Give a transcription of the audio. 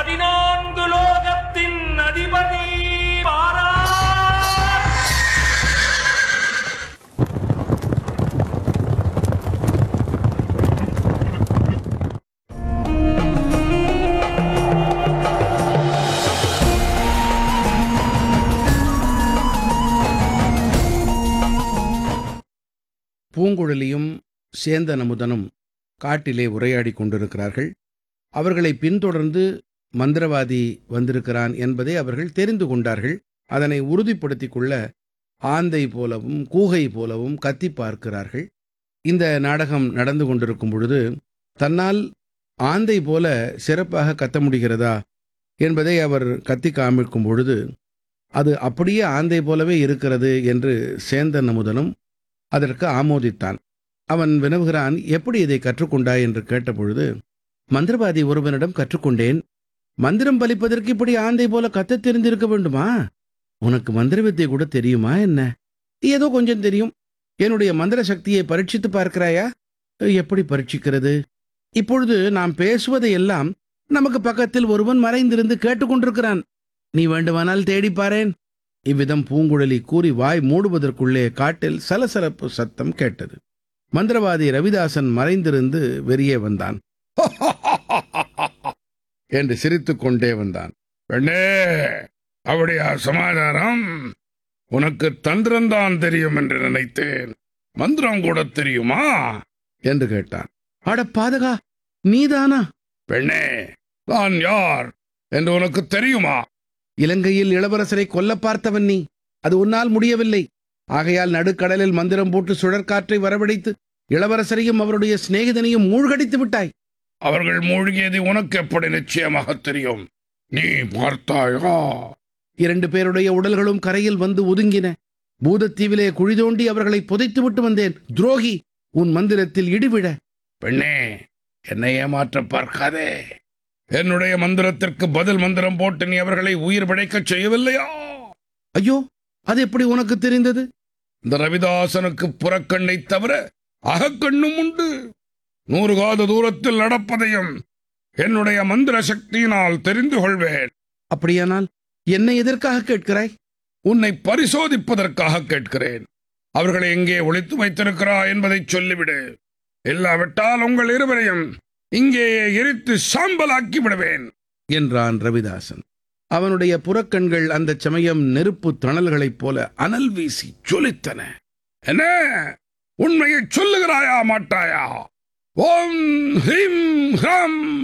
பதினான்கு லோகத்தின் அதிபதி பாரா பூங்குழலியும் சேந்தன் அமுதனும் காட்டிலே உரையாடிக் கொண்டிருக்கிறார்கள் அவர்களை பின்தொடர்ந்து மந்திரவாதி வந்திருக்கிறான் என்பதை அவர்கள் தெரிந்து கொண்டார்கள் அதனை உறுதிப்படுத்திக் கொள்ள ஆந்தை போலவும் கூகை போலவும் கத்தி பார்க்கிறார்கள் இந்த நாடகம் நடந்து கொண்டிருக்கும் பொழுது தன்னால் ஆந்தை போல சிறப்பாக கத்த முடிகிறதா என்பதை அவர் கத்தி காமிக்கும் பொழுது அது அப்படியே ஆந்தை போலவே இருக்கிறது என்று சேந்தன் அமுதனும் அதற்கு ஆமோதித்தான் அவன் வினவுகிறான் எப்படி இதை கற்றுக்கொண்டாய் என்று கேட்டபொழுது மந்திரவாதி ஒருவனிடம் கற்றுக்கொண்டேன் மந்திரம் பலிப்பதற்கு இப்படி ஆந்தை போல கத்தத் தெரிந்திருக்க வேண்டுமா உனக்கு மந்திர வித்தை கூட தெரியுமா என்ன ஏதோ கொஞ்சம் தெரியும் என்னுடைய மந்திர சக்தியை பரீட்சித்து பார்க்கிறாயா எப்படி பரீட்சிக்கிறது இப்பொழுது நாம் பேசுவதை எல்லாம் நமக்கு பக்கத்தில் ஒருவன் மறைந்திருந்து கேட்டுக்கொண்டிருக்கிறான் நீ வேண்டுமானால் தேடிப் பாரேன் இவ்விதம் பூங்குழலி கூறி வாய் மூடுவதற்குள்ளே காட்டில் சலசலப்பு சத்தம் கேட்டது மந்திரவாதி ரவிதாசன் மறைந்திருந்து வெளியே வந்தான் என்று சிரித்துக் கொண்டே வந்தான் பெண்ணே அப்படியா சமாதானம் உனக்கு தந்திரம்தான் தெரியும் என்று நினைத்தேன் மந்திரம் கூட தெரியுமா என்று கேட்டான் அட பாதகா நீதானா பெண்ணே நான் யார் என்று உனக்கு தெரியுமா இலங்கையில் இளவரசரை கொல்ல பார்த்தவன் நீ அது உன்னால் முடியவில்லை ஆகையால் நடுக்கடலில் மந்திரம் போட்டு சுழற்காற்றை வரவழைத்து இளவரசரையும் அவருடைய சிநேகிதனையும் மூழ்கடித்து விட்டாய் அவர்கள் மூழ்கியது உனக்கு எப்படி நிச்சயமாக தெரியும் நீ பார்த்தாயா இரண்டு பேருடைய உடல்களும் கரையில் வந்து ஒதுங்கின பூதத்தீவிலே குழி தோண்டி அவர்களை புதைத்து விட்டு வந்தேன் துரோகி உன் மந்திரத்தில் இடிவிட பெண்ணே என்னை ஏமாற்ற பார்க்காதே என்னுடைய மந்திரத்திற்கு பதில் மந்திரம் போட்டு நீ அவர்களை உயிர் பிழைக்கச் செய்யவில்லையா ஐயோ அது எப்படி உனக்கு தெரிந்தது இந்த ரவிதாசனுக்கு புறக்கண்ணை தவிர அகக்கண்ணும் உண்டு நூறு காத தூரத்தில் நடப்பதையும் என்னுடைய மந்திர சக்தியினால் தெரிந்து கொள்வேன் அப்படியானால் என்னை எதற்காக கேட்கிறாய் உன்னை பரிசோதிப்பதற்காக கேட்கிறேன் அவர்களை எங்கே ஒளித்து வைத்திருக்கிறாய் என்பதை சொல்லிவிடு இல்லாவிட்டால் உங்கள் இருவரையும் இங்கேயே எரித்து சாம்பலாக்கி விடுவேன் என்றான் ரவிதாசன் அவனுடைய புறக்கண்கள் அந்தச் சமயம் நெருப்பு தணல்களைப் போல அனல் வீசி ஜொலித்தன என்ன உண்மையை சொல்லுகிறாயா மாட்டாயா ஓம் ஹ்ரீம் ஹ்ரம்